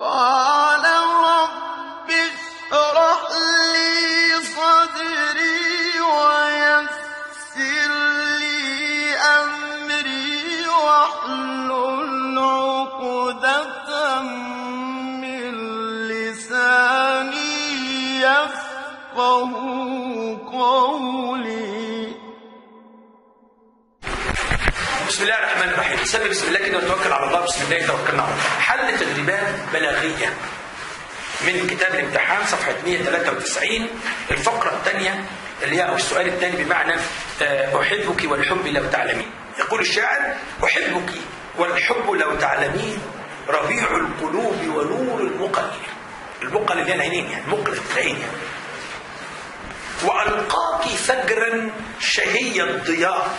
قال رب اشرح لي صدري ويسر لي أمري واحلل عقدة من لساني يفقه قولي بسم الله الرحمن الرحيم نسمي بسم الله كده ونتوكل على الله بسم الله توكلنا على الله حل تدريبات بلاغيه من كتاب الامتحان صفحه 193 الفقره الثانيه اللي هي او السؤال الثاني بمعنى آه، احبك والحب لو تعلمين يقول الشاعر احبك والحب لو تعلمين ربيع القلوب ونور المقل المقل اللي هي العينين يعني مقل العين يعني والقاك فجرا شهي الضياء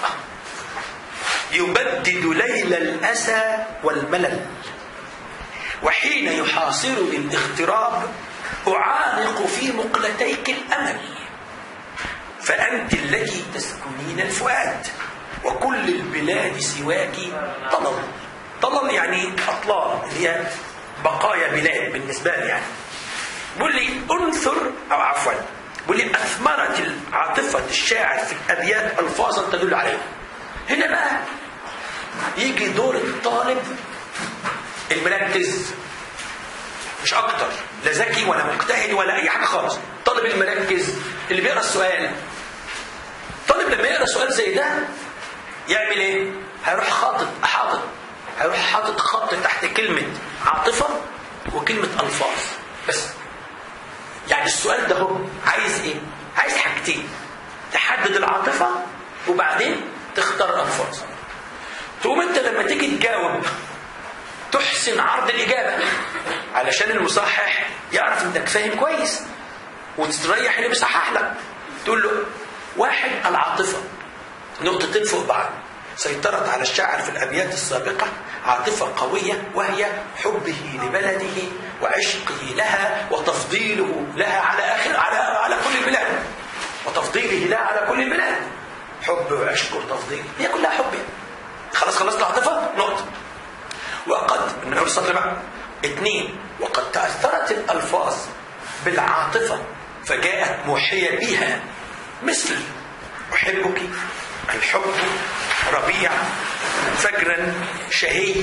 يبدد ليل الأسى والملل وحين يحاصرني الاغتراب أعانق في مقلتيك الأمل فأنت التي تسكنين الفؤاد وكل البلاد سواك طلل طلل يعني أطلال اللي هي بقايا بلاد بالنسبة لي يعني بيقول لي انثر أو عفوا بيقول لي أثمرت عاطفة الشاعر في الأبيات ألفاظا تدل عليه هنا بقى يجي دور الطالب المركز مش اكتر لا ذكي ولا مجتهد ولا اي حاجه خالص الطالب المركز اللي بيقرا السؤال الطالب لما يقرا سؤال زي ده يعمل ايه هيروح خاطط حاطط هيروح حاطط خط تحت كلمه عاطفه وكلمه الفاظ بس يعني السؤال ده هو عايز ايه عايز حاجتين تحدد العاطفه وبعدين تختار الفاظ تقوم انت لما تيجي تجاوب تحسن عرض الاجابه علشان المصحح يعرف انك فاهم كويس وتستريح اللي بيصحح لك تقول له واحد العاطفه نقطتين فوق بعض سيطرت على الشاعر في الابيات السابقه عاطفه قويه وهي حبه لبلده وعشقه لها وتفضيله لها على اخر على على كل البلاد وتفضيله لها على كل البلاد حب وعشق وتفضيل هي كلها حب يعني. خلاص خلصت العاطفه نقطه وقد من اول السطر بقى اثنين وقد تاثرت الالفاظ بالعاطفه فجاءت موحيه بها مثل احبك الحب ربيع فجرا شهي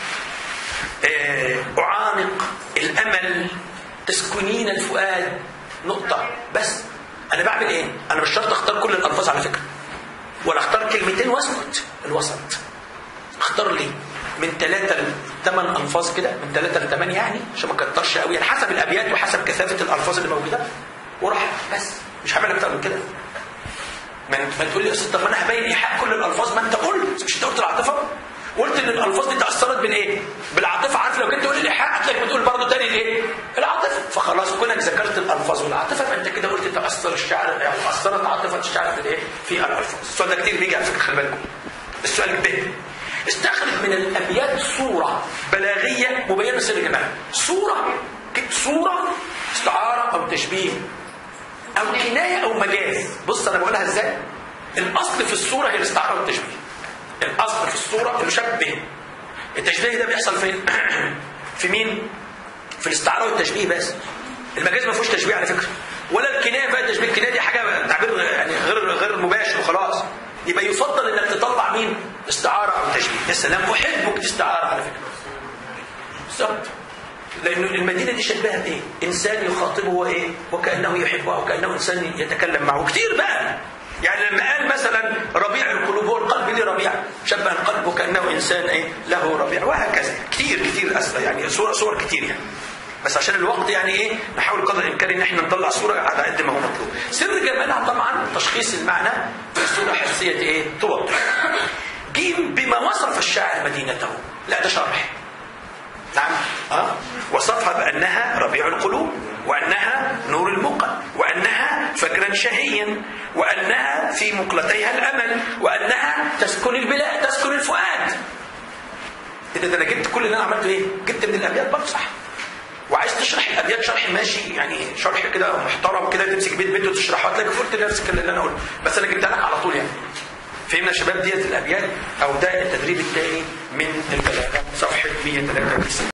آه، اعانق الامل تسكنين الفؤاد نقطه بس انا بعمل ايه انا مش شرط اختار كل الالفاظ على فكره ولا اختار كلمتين واسكت الوسط اختار لي من ثلاثة لثمان ألفاظ كده من ثلاثة لثمانية يعني عشان ما كترش قوي يعني حسب الأبيات وحسب كثافة الألفاظ اللي موجودة وراح بس مش هعمل أكتر من كده ما ما تقول لي يا أستاذ طب ما أنا هبين إيحاء كل الألفاظ ما أنت قلت مش أنت قلت العاطفة قلت إن الألفاظ دي تأثرت بالإيه؟ بالعاطفة عارف لو جيت تقول لي الإيحاء هتلاقيك بتقول برضه تاني الإيه؟ العاطفة فخلاص كونك ذكرت الألفاظ والعاطفة فأنت كده قلت تأثر الشعر يعني أثرت عاطفة الشعر في الإيه؟ في الألفاظ السؤال ده كتير بيجي على فكرة خلي بالكم السؤال ب استخرج من الابيات صوره بلاغيه مبينه سر الجمال صوره صوره استعاره او تشبيه او كنايه او مجاز بص انا بقولها ازاي الاصل في الصوره هي الاستعاره والتشبيه الاصل في الصوره المشبه التشبيه ده بيحصل فين في مين في الاستعاره والتشبيه بس المجاز ما فيهوش تشبيه على فكره ولا الكنايه بقى التشبيه الكنايه دي حاجه تعبير يعني غير غير مباشر وخلاص يبقى يفضل انك تطلع مين استعاره او تشبيه يا سلام احبك دي استعاره على فكره بالظبط لانه المدينه دي شبهت ايه انسان يخاطبه وايه وكانه يحبه او كانه انسان يتكلم معه كتير بقى يعني لما قال مثلا ربيع القلوب هو القلب ليه ربيع شبه القلب وكانه انسان ايه له ربيع وهكذا كتير كتير اسئله يعني صور صور كتير يعني بس عشان الوقت يعني ايه نحاول قدر الامكان ان احنا نطلع صوره على قد ما هو مطلوب سر جمالها طبعا تشخيص المعنى في صوره حسيه ايه توضح جيم بما وصف الشاعر مدينته لا ده شرح نعم اه وصفها بانها ربيع القلوب وانها نور المقل وانها فجرا شهيا وانها في مقلتيها الامل وانها تسكن البلاد تسكن الفؤاد اذا ده انا جبت كل اللي انا عملته ايه جبت من الابيات برضه صح وعايز تشرح الابيات شرح ماشي يعني شرح كده محترم كده تمسك بيت بيت وتشرحه هتلاقي قلت نفس الكلام اللي انا قلته بس انا جبتها لك على طول يعني فهمنا يا شباب ديت الابيات او ده التدريب الثاني من البلاغه صفحه 193